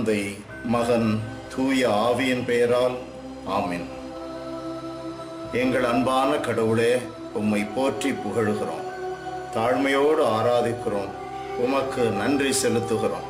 தந்தை மகன் தூய ஆவியின் பெயரால் ஆமென் எங்கள் அன்பான கடவுளே உம்மை போற்றி புகழுகிறோம் தாழ்மையோடு ஆராதிக்கிறோம் உமக்கு நன்றி செலுத்துகிறோம்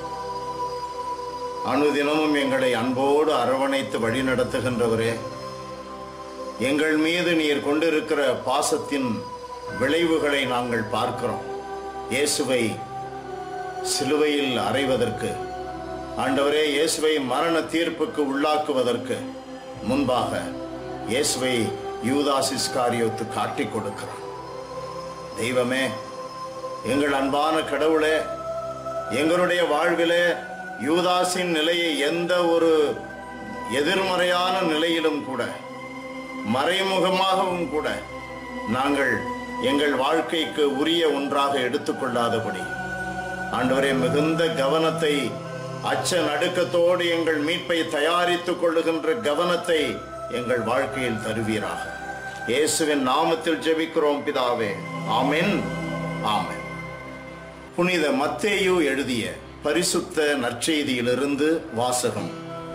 அனுதினமும் எங்களை அன்போடு அரவணைத்து வழிநடத்துகின்றவரே எங்கள் மீது நீர் கொண்டிருக்கிற பாசத்தின் விளைவுகளை நாங்கள் பார்க்கிறோம் இயேசுவை சிலுவையில் அறைவதற்கு ஆண்டவரே இயேசுவை மரண தீர்ப்புக்கு உள்ளாக்குவதற்கு முன்பாக இயேசுவை யூதாஸ் இஸ்காரியோத்து காட்டிக் கொடுக்கிறார் தெய்வமே எங்கள் அன்பான கடவுளே எங்களுடைய வாழ்விலே யூதாஸின் நிலையை எந்த ஒரு எதிர்மறையான நிலையிலும் கூட மறைமுகமாகவும் கூட நாங்கள் எங்கள் வாழ்க்கைக்கு உரிய ஒன்றாக எடுத்துக்கொள்ளாதபடி ஆண்டவரே மிகுந்த கவனத்தை அச்ச நடுக்கத்தோடு எங்கள் மீட்பை தயாரித்துக் கொள்ளுகின்ற கவனத்தை எங்கள் வாழ்க்கையில் தருவீராக இயேசுவின் நாமத்தில் ஜெபிக்கிறோம் பிதாவே ஆமென் ஆமென் புனித மத்தேயு எழுதிய பரிசுத்த நற்செய்தியிலிருந்து வாசகம்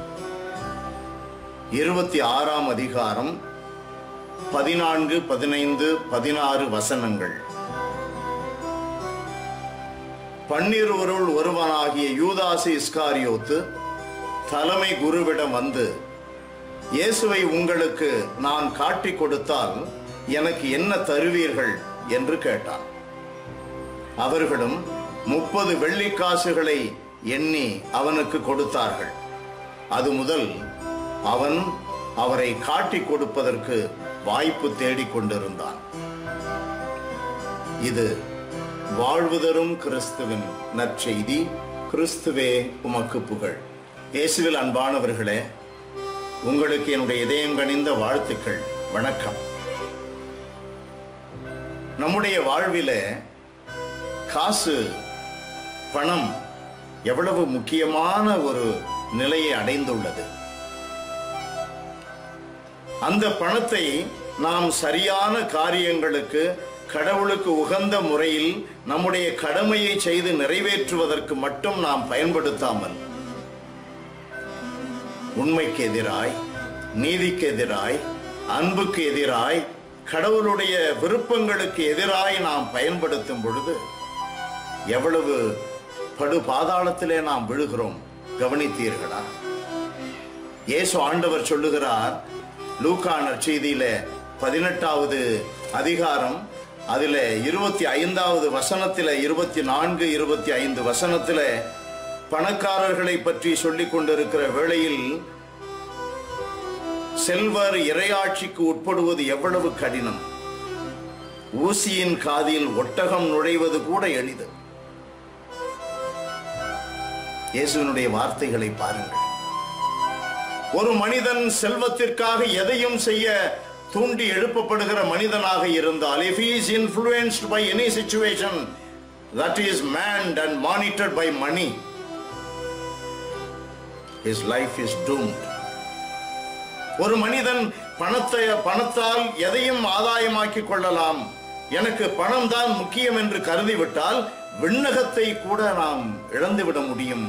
இருபத்தி ஆறாம் அதிகாரம் பதினான்கு பதினைந்து பதினாறு வசனங்கள் பன்னிருவருள் ஒருவனாகிய யூதாசு இஸ்காரியோத்து தலைமை குருவிடம் வந்து இயேசுவை உங்களுக்கு நான் காட்டிக் கொடுத்தால் எனக்கு என்ன தருவீர்கள் என்று கேட்டான் அவர்களும் முப்பது வெள்ளிக்காசுகளை எண்ணி அவனுக்கு கொடுத்தார்கள் அது முதல் அவன் அவரை காட்டிக் கொடுப்பதற்கு வாய்ப்பு தேடிக் கொண்டிருந்தான் இது வாழ்வு தரும் கிறிஸ்துவின் நற்செய்தி கிறிஸ்துவே உமக்கு புகழ் இயேசுவில் அன்பானவர்களே உங்களுக்கு என்னுடைய இதயம் கனிந்த வாழ்த்துக்கள் வணக்கம் நம்முடைய வாழ்விலே காசு பணம் எவ்வளவு முக்கியமான ஒரு நிலையை அடைந்துள்ளது அந்த பணத்தை நாம் சரியான காரியங்களுக்கு கடவுளுக்கு உகந்த முறையில் நம்முடைய கடமையை செய்து நிறைவேற்றுவதற்கு மட்டும் நாம் பயன்படுத்தாமல் உண்மைக்கு எதிராய் நீதிக்கு எதிராய் அன்புக்கு எதிராய் கடவுளுடைய விருப்பங்களுக்கு எதிராய் நாம் பயன்படுத்தும் பொழுது எவ்வளவு படு பாதாளத்திலே நாம் விழுகிறோம் கவனித்தீர்களா இயேசு ஆண்டவர் சொல்லுகிறார் லூக்கா நற்செய்தியில பதினெட்டாவது அதிகாரம் அதுல இருபத்தி ஐந்தாவது வசனத்தில இருபத்தி நான்கு இருபத்தி ஐந்து வசனத்தில பணக்காரர்களை பற்றி சொல்லிக் கொண்டிருக்கிற வேளையில் செல்வர் இரையாட்சிக்கு உட்படுவது எவ்வளவு கடினம் ஊசியின் காதில் ஒட்டகம் நுழைவது கூட எளிது இயேசுவினுடைய வார்த்தைகளை பாருங்கள் ஒரு மனிதன் செல்வத்திற்காக எதையும் செய்ய தூண்டி எழுப்பப்படுகிற மனிதனாக இருந்தால் if he is influenced by any situation that is manned and monitored by money his life is doomed ஒரு மனிதன் பணத்தை பணத்தால் எதையும் ஆதாயமாக்கிக் கொள்ளலாம் எனக்கு பணம் தான் முக்கியம் என்று கருதிவிட்டால் விண்ணகத்தை கூட நாம் இழந்துவிட முடியும்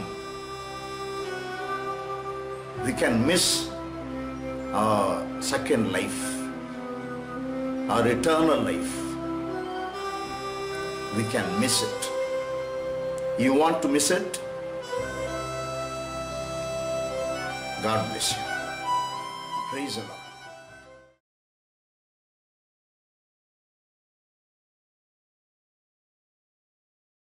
we can miss our second life, our eternal life. We can miss it. You want to miss it? God bless you. Praise the Lord.